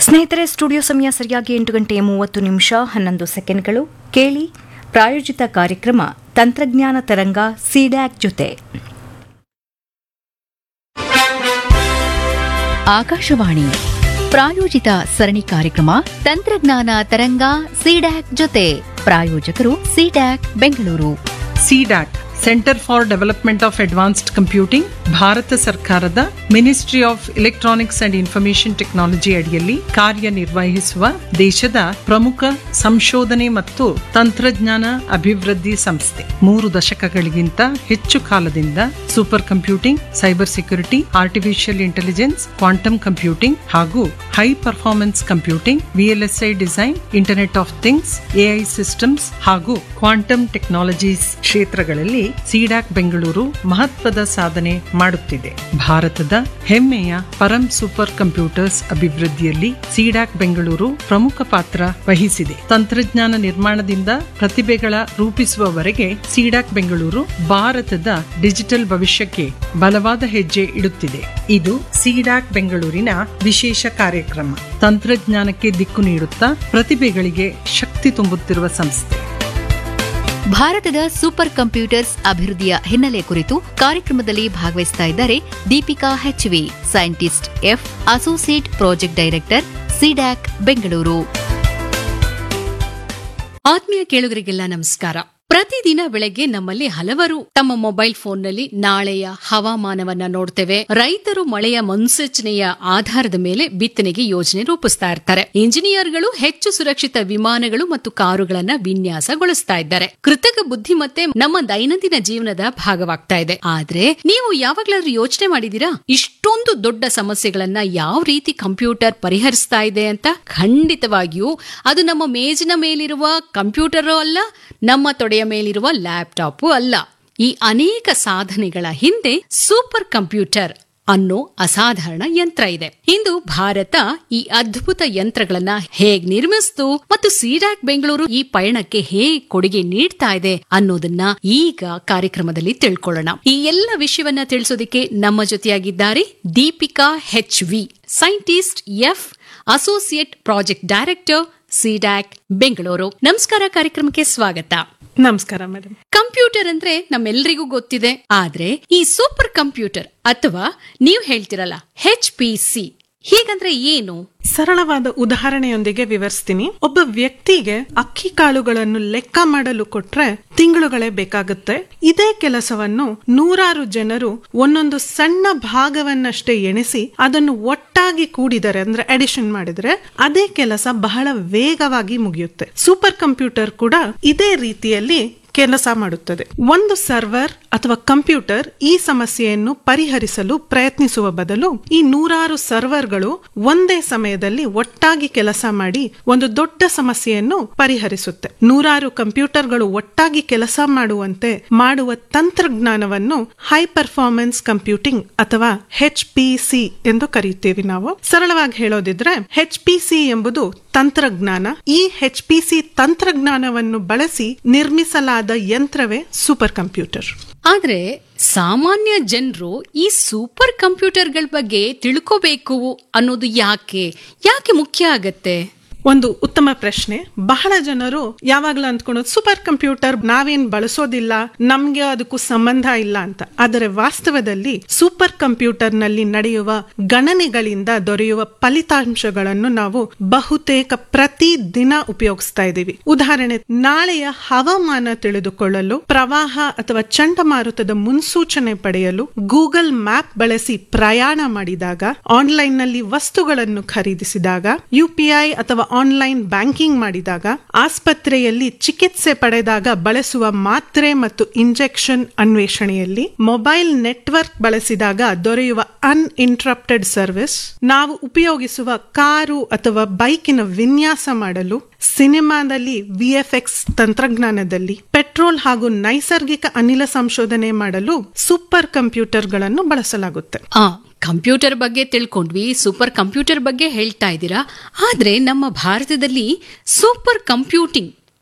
ಸ್ನೇಹಿತರೆ ಸ್ಟುಡಿಯೋ ಸಮಯ ಸರಿಯಾಗಿ ಎಂಟು ಗಂಟೆ ಮೂವತ್ತು ನಿಮಿಷ ಹನ್ನೊಂದು ಸೆಕೆಂಡ್ಗಳು ಕೇಳಿ ಪ್ರಾಯೋಜಿತ ಕಾರ್ಯಕ್ರಮ ತಂತ್ರಜ್ಞಾನ ತರಂಗ ಸಿಡ್ಯಾಕ್ ಜೊತೆ ಆಕಾಶವಾಣಿ ಪ್ರಾಯೋಜಿತ ಸರಣಿ ಕಾರ್ಯಕ್ರಮ ತಂತ್ರಜ್ಞಾನ ತರಂಗ ಸಿಡ್ಯಾಕ್ ಜೊತೆ ಪ್ರಾಯೋಜಕರು CDAC Bengaluru CDAC centre for development of advanced computing Bharat ಸರ್ಕಾರದ ministry of electronics and information technology ಅಡಿಯಲ್ಲಿ ಕಾರ್ಯನಿರ್ವಹಿಸುವ ದೇಶದ ಪ್ರಮುಖ ಸಂಶೋಧನೆ ಮತ್ತು ತಂತ್ರಜ್ಞಾನ ಅಭಿವೃದ್ಧಿ ಸಂಸ್ಥೆ ಮೂರು ದಶಕಗಳಿಗಿಂತ ಹೆಚ್ಚು ಕಾಲದಿಂದ super computing cyber security artificial intelligence quantum computing ಹಾಗೂ high performance computing VLSI design internet of things AI systems ಹಾಗೂ ಕ್ವಾಂಟಮ್ ಟೆಕ್ನಾಲಜೀಸ್ ಕ್ಷೇತ್ರಗಳಲ್ಲಿ ಸಿಡಾಕ್ ಬೆಂಗಳೂರು ಮಹತ್ವದ ಸಾಧನೆ ಮಾಡುತ್ತಿದೆ ಭಾರತದ ಹೆಮ್ಮೆಯ ಪರಂ ಸೂಪರ್ ಕಂಪ್ಯೂಟರ್ಸ್ ಅಭಿವೃದ್ಧಿಯಲ್ಲಿ ಸಿಡಾಕ್ ಬೆಂಗಳೂರು ಪ್ರಮುಖ ಪಾತ್ರ ವಹಿಸಿದೆ ತಂತ್ರಜ್ಞಾನ ನಿರ್ಮಾಣದಿಂದ ಪ್ರತಿಭೆಗಳ ರೂಪಿಸುವವರೆಗೆ ಸಿಡಾಕ್ ಬೆಂಗಳೂರು ಭಾರತದ ಡಿಜಿಟಲ್ ಭವಿಷ್ಯಕ್ಕೆ ಬಲವಾದ ಹೆಜ್ಜೆ ಇಡುತ್ತಿದೆ ಇದು ಸಿಡಾಕ್ ಬೆಂಗಳೂರಿನ ವಿಶೇಷ ಕಾರ್ಯಕ್ರಮ ತಂತ್ರಜ್ಞಾನಕ್ಕೆ ದಿಕ್ಕು ನೀಡುತ್ತಾ ಪ್ರತಿಭೆಗಳಿಗೆ ಶಕ್ತಿ ತುಂಬುತ್ತಿರುವ ಸಂಸ್ಥೆ ಭಾರತದ ಸೂಪರ್ ಕಂಪ್ಯೂಟರ್ಸ್ ಅಭಿವೃದ್ಧಿಯ ಹಿನ್ನೆಲೆ ಕುರಿತು ಕಾರ್ಯಕ್ರಮದಲ್ಲಿ ಭಾಗವಹಿಸ್ತಾ ಇದ್ದಾರೆ Deepika H V scientist F associate project director CDAC Bengaluru ಆತ್ಮೀಯ ಕೇಳುಗರಿಗೆಲ್ಲ ನಮಸ್ಕಾರ ಪ್ರತಿದಿನ ಬೆಳಗ್ಗೆ ನಮ್ಮಲ್ಲಿ ಹಲವರು ತಮ್ಮ ಮೊಬೈಲ್ ಫೋನ್ನಲ್ಲಿ ನಾಳೆಯ ಹವಾಮಾನವನ್ನ ನೋಡ್ತೇವೆ ರೈತರು ಮಳೆಯ ಮುನ್ಸೂಚನೆಯ ಆಧಾರದ ಮೇಲೆ ಬಿತ್ತನೆಗೆ ಯೋಜನೆ ರೂಪಿಸ್ತಾ ಇರ್ತಾರೆ ಇಂಜಿನಿಯರ್ಗಳು ಹೆಚ್ಚು ಸುರಕ್ಷಿತ ವಿಮಾನಗಳು ಮತ್ತು ಕಾರುಗಳನ್ನ ವಿನ್ಯಾಸಗೊಳಿಸ್ತಾ ಇದ್ದಾರೆ ಕೃತಕ ಬುದ್ಧಿಮತ್ತೆ ನಮ್ಮ ದೈನಂದಿನ ಜೀವನದ ಭಾಗವಾಗ್ತಾ ಇದೆ ಆದ್ರೆ ನೀವು ಯಾವಾಗ್ಲಾದ್ರೂ ಯೋಚನೆ ಮಾಡಿದೀರಾ ಇಷ್ಟೊಂದು ದೊಡ್ಡ ಸಮಸ್ಯೆಗಳನ್ನ ಯಾವ ರೀತಿ ಕಂಪ್ಯೂಟರ್ ಪರಿಹರಿಸ್ತಾ ಇದೆ ಅಂತ ಖಂಡಿತವಾಗಿಯೂ ಅದು ನಮ್ಮ ಮೇಜಿನ ಮೇಲಿರುವ ಕಂಪ್ಯೂಟರ್ ಅಲ್ಲ ನಮ್ಮ ತೊಡೆಯ ಮೇಲಿರುವ ಲ್ಯಾಪ್ಟಾಪ್ ಅಲ್ಲ ಈ ಅನೇಕ ಸಾಧನೆಗಳ ಹಿಂದೆ ಸೂಪರ್ ಕಂಪ್ಯೂಟರ್ ಅನ್ನೋ ಅಸಾಧಾರಣ ಯಂತ್ರ ಇದೆ ಇಂದು ಭಾರತ ಈ ಅದ್ಭುತ ಯಂತ್ರಗಳನ್ನ ಹೇಗ್ ನಿರ್ಮಿಸ್ತು ಮತ್ತು ಸಿಡಾಕ್ ಬೆಂಗಳೂರು ಈ ಪಯಣಕ್ಕೆ ಹೇಗ್ ಕೊಡುಗೆ ನೀಡ್ತಾ ಇದೆ ಅನ್ನೋದನ್ನ ಈಗ ಕಾರ್ಯಕ್ರಮದಲ್ಲಿ ತಿಳ್ಕೊಳ್ಳೋಣ ಈ ಎಲ್ಲ ವಿಷಯವನ್ನ ತಿಳಿಸೋದಕ್ಕೆ ನಮ್ಮ ಜೊತೆಯಾಗಿದ್ದಾರೆ Deepika H V scientist F associate project director CDAC Bengaluru ನಮಸ್ಕಾರ ಕಾರ್ಯಕ್ರಮಕ್ಕೆ ಸ್ವಾಗತ ನಮಸ್ಕಾರ ಮೇಡಮ್ ಕಂಪ್ಯೂಟರ್ ಅಂದ್ರೆ ನಮ್ಮೆಲ್ಲರಿಗೂ ಗೊತ್ತಿದೆ ಆದ್ರೆ ಈ ಸೂಪರ್ ಕಂಪ್ಯೂಟರ್ ಅಥವಾ ನೀವು ಹೇಳ್ತಿರಲ್ಲ ಹೆಚ್ ಪಿ ಸಿ ಹೀಗಂದ್ರೆ ಏನು ಸರಳವಾದ ಉದಾಹರಣೆಯೊಂದಿಗೆ ವಿವರಿಸ್ತೀನಿ ಒಬ್ಬ ವ್ಯಕ್ತಿಗೆ ಅಕ್ಕಿ ಕಾಳುಗಳನ್ನು ಲೆಕ್ಕ ಮಾಡಲು ಕೊಟ್ರೆ ತಿಂಗಳುಗಳೇ ಬೇಕಾಗುತ್ತೆ ಇದೇ ಕೆಲಸವನ್ನು ನೂರಾರು ಜನರು ಒಂದೊಂದು ಸಣ್ಣ ಭಾಗವನ್ನಷ್ಟೇ ಎಣಿಸಿ ಅದನ್ನು ಒಟ್ಟಾಗಿ ಕೂಡಿದರೆ ಅಂದ್ರೆ ಅಡಿಷನ್ ಮಾಡಿದ್ರೆ ಅದೇ ಕೆಲಸ ಬಹಳ ವೇಗವಾಗಿ ಮುಗಿಯುತ್ತೆ ಸೂಪರ್ ಕಂಪ್ಯೂಟರ್ ಕೂಡ ಇದೇ ರೀತಿಯಲ್ಲಿ ಕೆಲಸ ಮಾಡುತ್ತದೆ ಒಂದು ಸರ್ವರ್ ಅಥವಾ ಕಂಪ್ಯೂಟರ್ ಈ ಸಮಸ್ಯೆಯನ್ನು ಪರಿಹರಿಸಲು ಪ್ರಯತ್ನಿಸುವ ಬದಲು ಈ ನೂರಾರು ಸರ್ವರ್ಗಳು ಒಂದೇ ಸಮಯದಲ್ಲಿ ಒಟ್ಟಾಗಿ ಕೆಲಸ ಮಾಡಿ ಒಂದು ದೊಡ್ಡ ಸಮಸ್ಯೆಯನ್ನು ಪರಿಹರಿಸುತ್ತೆ ನೂರಾರು ಕಂಪ್ಯೂಟರ್ಗಳು ಒಟ್ಟಾಗಿ ಕೆಲಸ ಮಾಡುವಂತೆ ಮಾಡುವ ತಂತ್ರಜ್ಞಾನವನ್ನು ಹೈ ಪರ್ಫಾರ್ಮೆನ್ಸ್ ಕಂಪ್ಯೂಟಿಂಗ್ ಅಥವಾ ಹೆಚ್ ಪಿ ಸಿ ಎಂದು ಕರೆಯುತ್ತೇವೆ ನಾವು ಸರಳವಾಗಿ ಹೇಳೋದಿದ್ರೆ ಹೆಚ್ ಪಿ ಸಿ ಎಂಬುದು ತಂತ್ರಜ್ಞಾನ ಈ ಹೆಚ್ ಪಿ ಸಿ ತಂತ್ರಜ್ಞಾನವನ್ನು ಬಳಸಿ ನಿರ್ಮಿಸಲಾದ ಯಂತ್ರವೇ ಸೂಪರ್ ಕಂಪ್ಯೂಟರ್ ಆದ್ರೆ ಸಾಮಾನ್ಯ ಜನರು ಈ ಸೂಪರ್ ಕಂಪ್ಯೂಟರ್ಗಳ ಬಗ್ಗೆ ತಿಳ್ಕೋಬೇಕು ಅನ್ನೋದು ಯಾಕೆ ಯಾಕೆ ಮುಖ್ಯ ಆಗತ್ತೆ ಒಂದು ಉತ್ತಮ ಪ್ರಶ್ನೆ ಬಹಳ ಜನರು ಯಾವಾಗ್ಲೂ ಅಂದ್ಕೊಳ್ಳೋದು ಸೂಪರ್ ಕಂಪ್ಯೂಟರ್ ನಾವೇನ್ ಬಳಸೋದಿಲ್ಲ ನಮ್ಗೆ ಅದಕ್ಕೂ ಸಂಬಂಧ ಇಲ್ಲ ಅಂತ ಆದರೆ ವಾಸ್ತವದಲ್ಲಿ ಸೂಪರ್ ಕಂಪ್ಯೂಟರ್ ನಲ್ಲಿ ನಡೆಯುವ ಗಣನೆಗಳಿಂದ ದೊರೆಯುವ ಫಲಿತಾಂಶಗಳನ್ನು ನಾವು ಬಹುತೇಕ ಪ್ರತಿ ದಿನ ಉಪಯೋಗಿಸ್ತಾ ಇದ್ದೀವಿ ಉದಾಹರಣೆ ನಾಳೆಯ ಹವಾಮಾನ ತಿಳಿದುಕೊಳ್ಳಲು ಪ್ರವಾಹ ಅಥವಾ ಚಂಡಮಾರುತದ ಮುನ್ಸೂಚನೆ ಪಡೆಯಲು ಗೂಗಲ್ ಮ್ಯಾಪ್ ಬಳಸಿ ಪ್ರಯಾಣ ಮಾಡಿದಾಗ ಆನ್ಲೈನ್ ನಲ್ಲಿ ವಸ್ತುಗಳನ್ನು ಖರೀದಿಸಿದಾಗ ಯುಪಿಐ ಅಥವಾ ಆನ್ಲೈನ್ ಬ್ಯಾಂಕಿಂಗ್ ಮಾಡಿದಾಗ ಆಸ್ಪತ್ರೆಯಲ್ಲಿ ಚಿಕಿತ್ಸೆ ಪಡೆದಾಗ ಬಳಸುವ ಮಾತ್ರೆ ಮತ್ತು ಇಂಜೆಕ್ಷನ್ ಅನ್ವೇಷಣೆಯಲ್ಲಿ ಮೊಬೈಲ್ ನೆಟ್ವರ್ಕ್ ಬಳಸಿದಾಗ ದೊರೆಯುವ ಅನ್ಇಂಟ್ರಪ್ಟೆಡ್ ಸರ್ವಿಸ್ ನಾವು ಉಪಯೋಗಿಸುವ ಕಾರು ಅಥವಾ ಬೈಕಿನ ವಿನ್ಯಾಸ ಮಾಡಲು ಸಿನಿಮಾದಲ್ಲಿ ವಿಎಫ್ಎಕ್ಸ್ ತಂತ್ರಜ್ಞಾನದಲ್ಲಿ ಪೆಟ್ರೋಲ್ ಹಾಗೂ ನೈಸರ್ಗಿಕ ಅನಿಲ ಸಂಶೋಧನೆ ಮಾಡಲು ಸೂಪರ್ ಕಂಪ್ಯೂಟರ್ಗಳನ್ನು ಬಳಸಲಾಗುತ್ತೆ ಆ ಕಂಪ್ಯೂಟರ್ ಬಗ್ಗೆ ತಿಳ್ಕೊಂಡ್ವಿ ಸೂಪರ್ ಕಂಪ್ಯೂಟರ್ ಬಗ್ಗೆ ಹೇಳ್ತಾ ಇದ್ದೀರಾ ಆದ್ರೆ ನಮ್ಮ ಭಾರತದಲ್ಲಿ ಸೂಪರ್ ಕಂಪ್ಯೂಟಿಂಗ್